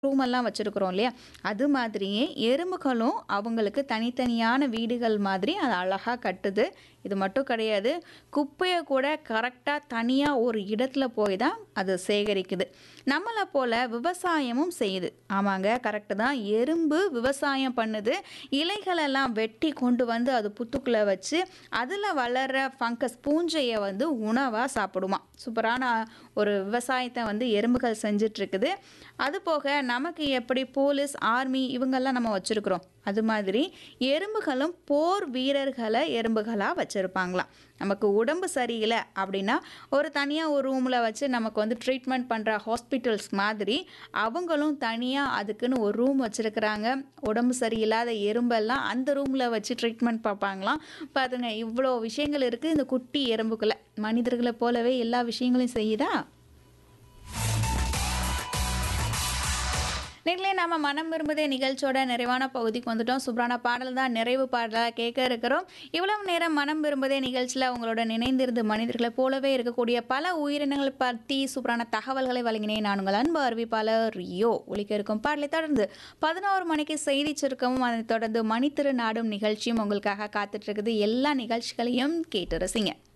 ரூமெல்லாம் வச்சுருக்குறோம் இல்லையா அது மாதிரியே எறும்புகளும் அவங்களுக்கு தனித்தனியான வீடுகள் மாதிரி அது அழகாக கட்டுது இது மட்டும் கிடையாது குப்பையை கூட கரெக்டாக தனியாக ஒரு இடத்துல போய் தான் அது சேகரிக்குது நம்மளை போல் விவசாயமும் செய்யுது ஆமாங்க கரெக்டு தான் எறும்பு விவசாயம் பண்ணுது இலைகளெல்லாம் வெட்டி கொண்டு வந்து அது புத்துக்குள்ளே வச்சு அதில் வளர்கிற ஃபங்கஸ் பூஞ்சையை வந்து உணவாக சாப்பிடுமா சூப்பரான ஒரு விவசாயத்தை வந்து எறும்புகள் செஞ்சிட்ருக்குது அது போக நமக்கு எப்படி போலீஸ் ஆர்மி இவங்கெல்லாம் நம்ம வச்சுருக்குறோம் அது மாதிரி எறும்புகளும் போர் வீரர்களை எறும்புகளாக வச்சுருப்பாங்களாம் நமக்கு உடம்பு சரியில்லை அப்படின்னா ஒரு தனியாக ஒரு ரூமில் வச்சு நமக்கு வந்து ட்ரீட்மெண்ட் பண்ணுற ஹாஸ்பிட்டல்ஸ் மாதிரி அவங்களும் தனியாக அதுக்குன்னு ஒரு ரூம் வச்சுருக்குறாங்க உடம்பு சரியில்லாத எறும்பெல்லாம் அந்த ரூமில் வச்சு ட்ரீட்மெண்ட் பார்ப்பாங்களாம் பாருங்க இவ்வளோ விஷயங்கள் இருக்குது இந்த குட்டி எறும்புக்குள்ளே மனிதர்களை போலவே எல்லா விஷயங்களையும் செய்யுதா நேரிலே நம்ம மனம் விரும்புதே நிகழ்ச்சியோட நிறைவான பகுதிக்கு வந்துட்டோம் சூப்பரான பாடல் தான் நிறைவு பாடலாக கேட்க இருக்கிறோம் இவ்வளவு நேரம் மனம் விரும்புதே நிகழ்ச்சியில் உங்களோட நினைந்திருந்து மனிதர்களை போலவே இருக்கக்கூடிய பல உயிரினங்களை பற்றி சூப்பரான தகவல்களை வழங்கினேன் நான் உங்கள் அன்பு அறிவிப்பாளர் ரியோ ஒலிக்க இருக்கும் பாடலை தொடர்ந்து பதினோரு மணிக்கு செய்தி சுருக்கமும் அதைத் தொடர்ந்து மணித்திரு நாடும் நிகழ்ச்சியும் உங்களுக்காக காத்துட்டு இருக்குது எல்லா நிகழ்ச்சிகளையும் கேட்டு ரசிங்க